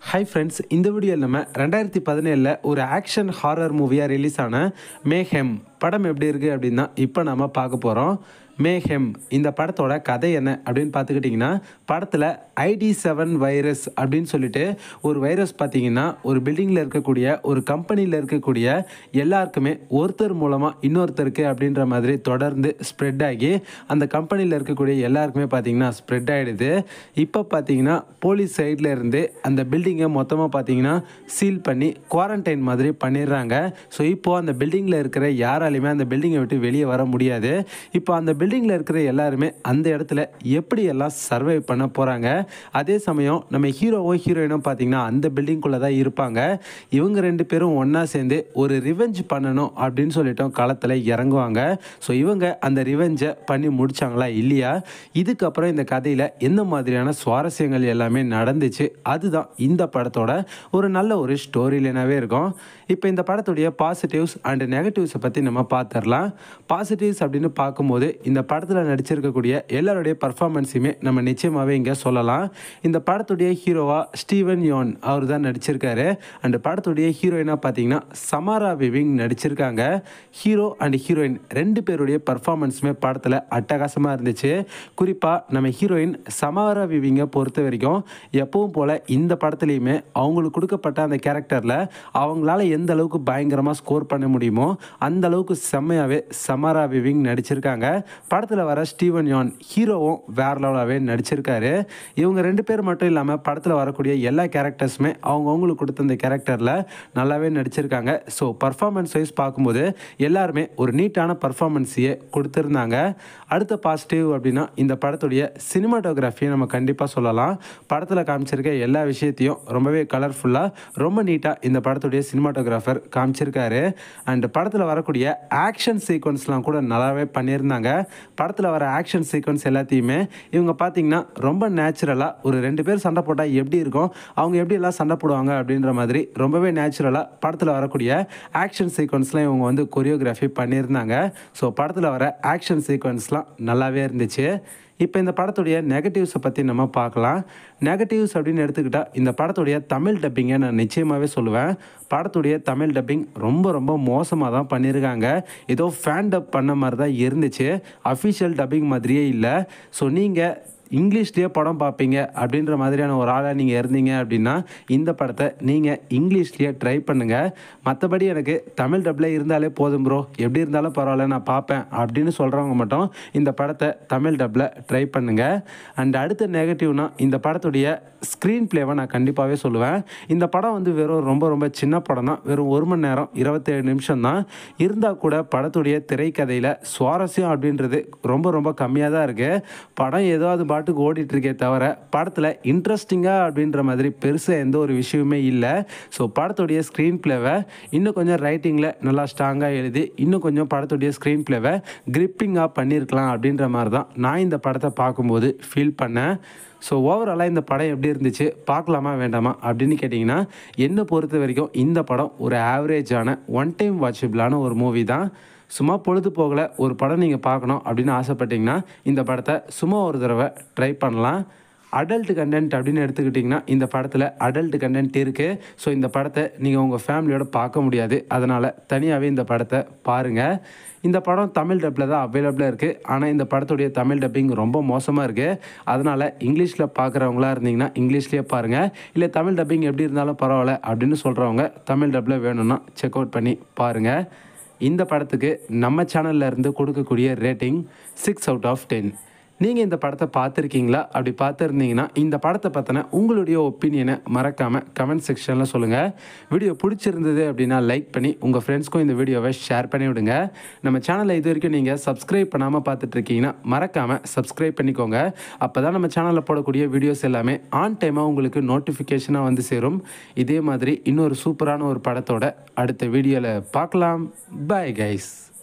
hi friends இந்த வீடியோவில் நம்ம ரெண்டாயிரத்தி பதினேழில் ஒரு ஆக்ஷன் ஹாரர் மூவியாக ரிலீஸ் ஆன மேஹெம் படம் எப்படி இருக்குது அப்படின்னா இப்போ நம்ம பார்க்க போகிறோம் மேஹெம் இந்த படத்தோட கதை என்ன அப்படின்னு பார்த்துக்கிட்டிங்கன்னா படத்தில் ஐடி செவன் வைரஸ் அப்படின்னு சொல்லிட்டு ஒரு வைரஸ் பார்த்தீங்கன்னா ஒரு பில்டிங்கில் இருக்கக்கூடிய ஒரு கம்பெனியில் இருக்கக்கூடிய எல்லாருக்குமே ஒருத்தர் மூலமாக இன்னொருத்தருக்கு அப்படின்ற மாதிரி தொடர்ந்து ஸ்ப்ரெட் ஆகி அந்த கம்பெனியில் இருக்கக்கூடிய எல்லாருக்குமே பார்த்தீங்கன்னா ஸ்ப்ரெட் ஆகிடுது இப்போ பார்த்தீங்கன்னா போலீஸ் சைடில் இருந்து அந்த பில்டிங்கை மொத்தமாக பார்த்தீங்கன்னா சீல் பண்ணி குவாரண்டைன் மாதிரி பண்ணிடுறாங்க ஸோ இப்போது அந்த பில்டிங்கில் இருக்கிற யாராலையுமே அந்த பில்டிங்கை விட்டு வெளியே வர முடியாது இப்போ அந்த பில்டிங்கில் இருக்கிற எல்லாருமே அந்த இடத்துல எப்படி எல்லாம் சர்வை பண்ண போகிறாங்க அதே சமயம் நம்ம ஹீரோவும் ஹீரோயினும் பார்த்தீங்கன்னா அந்த பில்டிங்குள்ளே தான் இருப்பாங்க இவங்க ரெண்டு பேரும் ஒன்றா சேர்ந்து ஒரு ரிவெஞ்ச் பண்ணணும் அப்படின்னு சொல்லிட்டோம் களத்தில் இறங்குவாங்க ஸோ இவங்க அந்த ரிவெஞ்சை பண்ணி முடிச்சாங்களா இல்லையா இதுக்கப்புறம் இந்த கதையில் எந்த மாதிரியான சுவாரஸ்யங்கள் எல்லாமே நடந்துச்சு அதுதான் இந்த படத்தோட ஒரு நல்ல ஒரு ஸ்டோரி லைனாகவே இருக்கும் இப்போ இந்த படத்துடைய பாசிட்டிவ்ஸ் அண்ட் நெகட்டிவ்ஸை பற்றி நம்ம பார்த்துடலாம் பாசிட்டிவ்ஸ் அப்படின்னு பார்க்கும்போது இந்த படத்தில் நடிச்சிருக்கக்கூடிய எல்லாருடைய பர்ஃபார்மன்ஸையுமே நம்ம நிச்சயமாகவே இங்கே சொல்லலாம் இந்த படத்துடைய ஹீரோவா ஸ்டீவன் யோன் அவர் தான் நடிச்சிருக்காரு அண்ட் படத்துடைய ஹீரோயினாக பார்த்தீங்கன்னா சமாரா விவிங் நடிச்சிருக்காங்க ஹீரோ அண்ட் ஹீரோயின் ரெண்டு பேருடைய பர்ஃபார்மன்ஸுமே படத்தில் அட்டகாசமாக இருந்துச்சு குறிப்பாக நம்ம ஹீரோயின் சமாரா விவிங்கை பொறுத்த வரைக்கும் எப்பவும் போல் இந்த படத்துலையுமே அவங்களுக்கு கொடுக்கப்பட்ட அந்த கேரக்டரில் அவங்களால எந்த அளவுக்கு பயங்கரமாக ஸ்கோர் பண்ண முடியுமோ அந்த அளவுக்கு செம்மையாகவே சமாரா விவிங் நடிச்சிருக்காங்க படத்தில் வர ஸ்டீவன் யான் ஹீரோவும் வேற லெவலாகவே நடிச்சிருக்காரு இவங்க ரெண்டு பேர் மட்டும் இல்லாமல் படத்தில் வரக்கூடிய எல்லா கேரக்டர்ஸுமே அவங்கவுங்களுக்கு கொடுத்த அந்த கேரக்டரில் நல்லாவே நடிச்சிருக்காங்க ஸோ பர்ஃபார்மன்ஸ் வைஸ் பார்க்கும்போது எல்லாருமே ஒரு நீட்டான பர்ஃபார்மன்ஸையே கொடுத்துருந்தாங்க அடுத்த பாசிட்டிவ் அப்படின்னா இந்த படத்துடைய சினிமாட்டோகிராஃபியை நம்ம கண்டிப்பாக சொல்லலாம் படத்தில் காமிச்சிருக்க எல்லா விஷயத்தையும் ரொம்பவே கலர்ஃபுல்லாக ரொம்ப நீட்டாக இந்த படத்துடைய சினிமாட்டோகிராஃபர் காமிச்சிருக்காரு அண்ட் படத்தில் வரக்கூடிய ஆக்ஷன் சீக்வன்ஸ்லாம் கூட நல்லாவே பண்ணியிருந்தாங்க படத்தில் வர ஆக்ஷன் சீக்வன்ஸ் எல்லாத்தையுமே இவங்க பார்த்தீங்கன்னா ரொம்ப நேச்சுரலாக ஒரு ரெண்டு பேர் சண்டை போட்டால் எப்படி இருக்கும் அவங்க எப்படி எல்லாம் சண்டை போடுவாங்க அப்படின்ற மாதிரி ரொம்பவே நேச்சுரலாக படத்தில் வரக்கூடிய ஆக்ஷன் சீக்வன்ஸ்லாம் இவங்க வந்து கொரியோகிராஃபி பண்ணியிருந்தாங்க ஸோ படத்தில் வர ஆக்ஷன் சீக்வன்ஸ்லாம் நல்லாவே இருந்துச்சு இப்போ இந்த படத்துடைய நெகட்டிவ்ஸை பற்றி நம்ம பார்க்கலாம் நெகட்டிவ்ஸ் அப்படின்னு எடுத்துக்கிட்டால் இந்த படத்துடைய தமிழ் டப்பிங்கை நான் நிச்சயமாகவே சொல்லுவேன் படத்துடைய தமிழ் டப்பிங் ரொம்ப ரொம்ப மோசமாக தான் பண்ணியிருக்காங்க ஏதோ ஃபேன் டப் பண்ண மாதிரி தான் இருந்துச்சு அஃபிஷியல் டப்பிங் மாதிரியே இல்லை ஸோ நீங்கள் இங்கிலீஷ்லேயே படம் பார்ப்பீங்க அப்படின்ற மாதிரியான ஒரு ஆளாக நீங்கள் இருந்தீங்க அப்படின்னா இந்த படத்தை நீங்கள் இங்கிலீஷ்லேயே ட்ரை பண்ணுங்கள் மற்றபடி எனக்கு தமிழ் டப்பில் இருந்தாலே போதும் ப்ரோ எப்படி இருந்தாலும் பரவாயில்ல நான் பார்ப்பேன் அப்படின்னு சொல்கிறவங்க மட்டும் இந்த படத்தை தமிழ் டப்பில் ட்ரை பண்ணுங்கள் அண்ட் அடுத்த நெகட்டிவ்னா இந்த படத்துடைய ஸ்க்ரீன் ப்ளேவை நான் கண்டிப்பாகவே சொல்லுவேன் இந்த படம் வந்து வெறும் ரொம்ப ரொம்ப சின்ன படம் தான் வெறும் ஒரு மணி நேரம் இருபத்தேழு நிமிஷம் தான் இருந்தால் கூட படத்துடைய திரைக்கதையில் சுவாரஸ்யம் அப்படின்றது ரொம்ப ரொம்ப கம்மியாக தான் இருக்குது படம் ஏதோ அது பாட்டுக்கு ஓடிட்டு இருக்கே தவிர படத்தில் இன்ட்ரெஸ்டிங்காக அப்படின்ற மாதிரி பெருசாக எந்த ஒரு விஷயமே இல்லை ஸோ படத்துடைய ஸ்க்ரீன் ப்ளேவை இன்னும் கொஞ்சம் ரைட்டிங்கில் நல்லா ஸ்ட்ராங்காக எழுதி இன்னும் கொஞ்சம் படத்துடைய ஸ்க்ரீன் ப்ளேவை கிரிப்பிங்காக பண்ணியிருக்கலாம் அப்படின்ற மாதிரி தான் நான் இந்த படத்தை பார்க்கும்போது ஃபீல் பண்ணேன் ஸோ ஓவராலாக இந்த படம் எப்படி இருந்துச்சு பார்க்கலாமா வேண்டாமா அப்படின்னு கேட்டிங்கன்னா என்னை பொறுத்த வரைக்கும் இந்த படம் ஒரு ஆவரேஜான ஒன் டைம் வாட்சபிளான ஒரு மூவி தான் சும்மா பொழுது போகல ஒரு படம் நீங்கள் பார்க்கணும் அப்படின்னு ஆசைப்பட்டீங்கன்னா இந்த படத்தை சும்மா ஒரு தடவை ட்ரை பண்ணலாம் அடல்ட் கண்டென்ட் அப்படின்னு எடுத்துக்கிட்டிங்கன்னா இந்த படத்தில் அடல்ட் கண்டென்ட் இருக்குது ஸோ இந்த படத்தை நீங்கள் உங்கள் ஃபேமிலியோட பார்க்க முடியாது அதனால் தனியாகவே இந்த படத்தை பாருங்கள் இந்த படம் தமிழ் டப்பில் தான் அவைலபிளாக இருக்குது ஆனால் இந்த படத்துடைய தமிழ் டப்பிங் ரொம்ப மோசமாக இருக்குது அதனால் இங்கிலீஷில் பார்க்குறவங்களா இருந்தீங்கன்னா இங்கிலீஷ்லேயே பாருங்கள் இல்லை தமிழ் டப்பிங் எப்படி இருந்தாலும் பரவாயில்ல அப்படின்னு சொல்கிறவங்க தமிழ் டப்பில் வேணும்னா செக் அவுட் பண்ணி பாருங்கள் இந்த படத்துக்கு நம்ம சேனல்ல இருந்து கொடுக்கக்கூடிய rating six out of ten நீங்கள் இந்த படத்தை பார்த்துருக்கீங்களா அப்படி பார்த்துருந்தீங்கன்னா இந்த படத்தை பற்றின உங்களுடைய ஒப்பீனியனை மறக்காமல் கமெண்ட் செக்ஷனில் சொல்லுங்கள் வீடியோ பிடிச்சிருந்தது அப்படின்னா லைக் பண்ணி உங்கள் ஃப்ரெண்ட்ஸ்க்கும் இந்த வீடியோவை ஷேர் பண்ணி விடுங்க நம்ம சேனலை இது வரைக்கும் நீங்கள் சப்ஸ்கிரைப் பண்ணாமல் பார்த்துட்டு இருக்கீங்கன்னா மறக்காமல் சப்ஸ்கிரைப் பண்ணிக்கோங்க அப்போ தான் நம்ம சேனலில் போடக்கூடிய வீடியோஸ் எல்லாமே ஆன் டைமாக உங்களுக்கு நோட்டிஃபிகேஷனாக வந்து சேரும் இதே மாதிரி இன்னொரு சூப்பரான ஒரு படத்தோட அடுத்த வீடியோவில் பார்க்கலாம் பாய் கைஸ்